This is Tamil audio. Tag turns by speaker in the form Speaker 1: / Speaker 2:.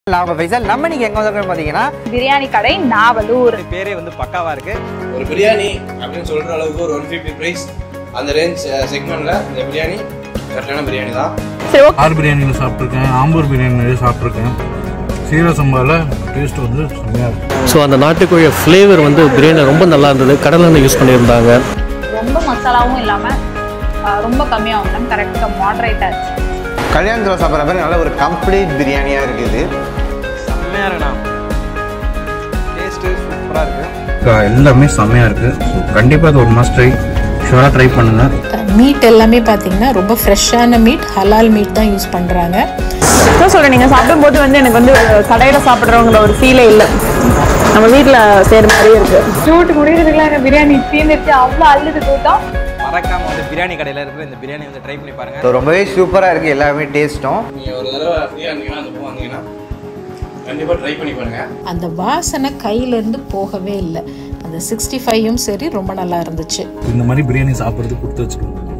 Speaker 1: நான் உங்க ஃபைசல் நம்ம நீங்க எங்க வந்திருக்கோம் பாத்தீங்கன்னா
Speaker 2: பிரியாணி கடை நாவலூர்
Speaker 3: பேரே வந்து பக்காவா இருக்கு
Speaker 4: ஒரு பிரியாணி அப்படின்னு சொல்ற அளவுக்கு ஒரு ஒன் ஃபிஃப்டி ப்ரைஸ் அந்த ரேஞ்ச் செக்மெண்ட்ல இந்த பிரியாணி கரெக்டான பிரியாணி தான்
Speaker 2: சரி ஓகே
Speaker 5: ஆர் பிரியாணியில் சாப்பிட்ருக்கேன் ஆம்பூர் பிரியாணி நிறைய சாப்பிட்ருக்கேன் சீரக சம்பாவில் டேஸ்ட் வந்து செம்மையாக இருக்கும்
Speaker 6: ஸோ அந்த நாட்டுக்கோழி ஃப்ளேவர் வந்து பிரியாணி ரொம்ப நல்லா இருந்தது கடலெண்ணெய் யூஸ் பண்ணியிருந்தாங்க
Speaker 2: ரொம்ப மசாலாவும் இல்லாம ஆ, ரொம்ப கம்மியாகும் கரெக்டாக மாடரேட் ஆச்சு
Speaker 1: கல்யாணத்துல சாப்பிட்ற மாதிரி நல்ல ஒரு கம்ப்ளீட் பிரியாணியா இருக்குது
Speaker 3: செம்மையா இருக்குண்ணா டேஸ்ட் சூப்பரா இருக்கு
Speaker 5: எல்லாமே செம்மையாக இருக்குது ஸோ கண்டிப்பாக அது ஒரு மஸ்ட் ட்ரை ஷுவராக ட்ரை பண்ணுங்கள்
Speaker 7: மீட் எல்லாமே பார்த்தீங்கன்னா ரொம்ப ஃப்ரெஷ்ஷான மீட் ஹலால் மீட் தான் யூஸ் பண்ணுறாங்க
Speaker 8: அதான் சொல்றேன் நீங்க சாப்பிடும்போது வந்து எனக்கு வந்து கடையில சாப்பிடுறவங்கள ஒரு ஃபீலே இல்லை நம்ம வீட்ல செய்யற மாதிரியே இருக்கு
Speaker 2: ஷூட் முடியறதுக்குலாம் எனக்கு பிரியாணி தீர்ந்துருச்சு அவ்வளோ அள்ளுது கூட்டம்
Speaker 3: மறக்காம வந்து பிரியாணி கடையில இருக்கிற இந்த பிரியாணி வந்து ட்ரை பண்ணி பாருங்க
Speaker 1: So, ரொம்பவே சூப்பரா இருக்கு எல்லாமே டேஸ்ட்டும்
Speaker 4: நீங்க ஒரு தடவை ஃப்ரீயா இருந்தீங்கன்னா அந்த பூ வந்தீங்கன்னா கண்டிப்பா ட்ரை பண்ணி பாருங்க
Speaker 7: அந்த வாசனை கையிலேருந்து போகவே இல்லை அந்த சிக்ஸ்டி ஃபைவும் சரி ரொம்ப நல்லா இருந்துச்சு
Speaker 5: இந்த மாதிரி பிரியாணி சாப்பிட்றது கொடுத்து வச்சுக்கணும்